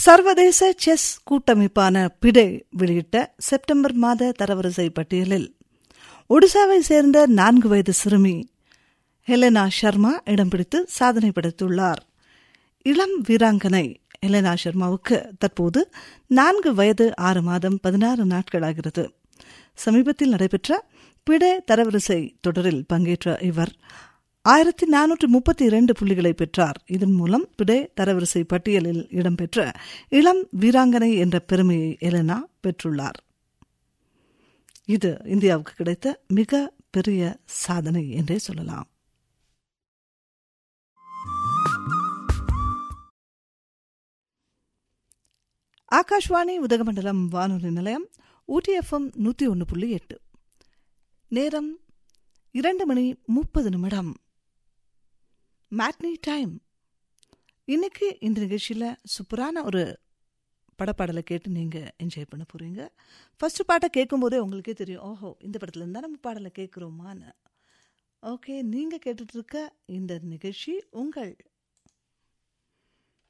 சர்வதேச செஸ் கூட்டமைப்பான பிடே வெளியிட்ட செப்டம்பர் மாத தரவரிசை பட்டியலில் ஒடிசாவை சேர்ந்த நான்கு வயது சிறுமி ஹெலனா சர்மா இடம் பிடித்து சாதனை படைத்துள்ளார் இளம் வீராங்கனை ஹெலனா சர்மாவுக்கு தற்போது நான்கு வயது ஆறு மாதம் பதினாறு நாட்களாகிறது சமீபத்தில் நடைபெற்ற பிடே தரவரிசை தொடரில் பங்கேற்ற இவர் ஆயிரத்தி நானூற்று முப்பத்தி இரண்டு புள்ளிகளை பெற்றார் இதன் மூலம் பிடே தரவரிசை பட்டியலில் இடம்பெற்ற இளம் வீராங்கனை என்ற பெருமையை எலனா பெற்றுள்ளார் இது இந்தியாவுக்கு கிடைத்த மிக பெரிய சாதனை என்றே சொல்லலாம் ஆகாஷ்வாணி உதகமண்டலம் வானொலி நிலையம் ஊட்டி எஃப்எம் நூற்றி ஒன்று புள்ளி எட்டு நேரம் இரண்டு மணி முப்பது நிமிடம் மேட்னி டைம் இன்னைக்கு இந்த நிகழ்ச்சியில் சூப்பரான ஒரு படப்பாடலை கேட்டு நீங்கள் என்ஜாய் பண்ண போகிறீங்க ஃபர்ஸ்ட் பாட்டை கேட்கும்போதே உங்களுக்கே தெரியும் ஓஹோ இந்த படத்துல இருந்தால் நம்ம பாடலை கேட்குறோமான்னு ஓகே நீங்கள் கேட்டுட்ருக்க இந்த நிகழ்ச்சி உங்கள்